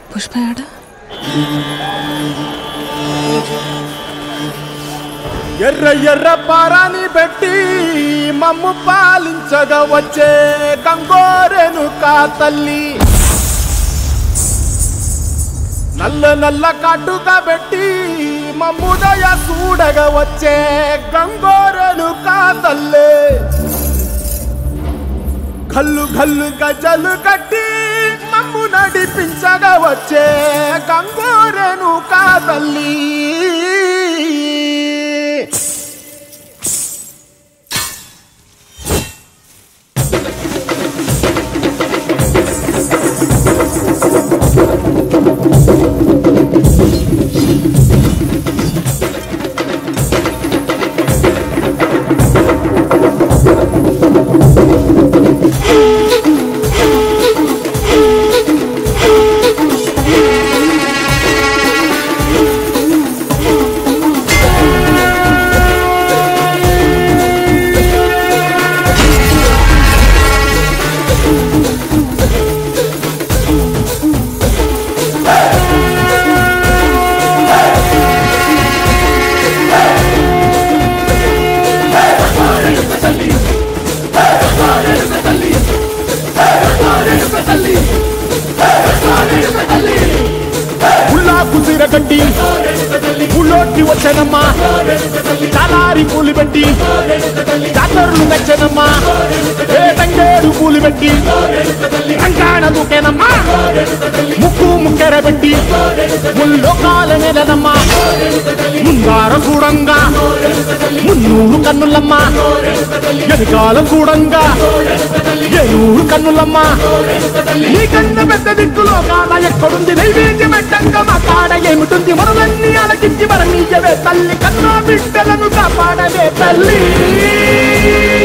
పుష్ప ఏడా ఎర్ర ఎర్ర పారాని పెట్టి మమ్ము పాలించగా వచ్చే గంగోరెను కా తల్లి నల్ల నల్ల కాటుగా పెట్టి మమ్ముదయ చూడగా వచ్చే గంగోరెను కా తల్లి కల్లు కల్లు గజలు కట్టి మమ్ము నడిపించగా వచ్చే గంగోరెను కా తల్లి ఉల్లా కుసిర గడ్డి ఉల్లోకి వచ్చనమ్మా చాలారి పూలు పెట్టి జాతరులు నచ్చనమ్మా ఏ తంగేడు పూలు పెట్టి రంగాణ దూకేనమ్మా ముక్కు ముక్కెర పెట్టి ముల్లోకాల నెలనమ్మా ముందార చూడంగా మున్నూరు కన్నులమ్మా ఎనకాల చూడంగా ఏనూరు కన్నులమ్మా నీ కన్న పెద్ద దిక్కులో కాల ఎక్కడుంది నైవేద్యం ఎట్టంగా మా కాడ ఏమిటుంది మనలన్నీ అలకించి మరణీయవే తల్లి కన్నా బిడ్డలను కాపాడవే తల్లి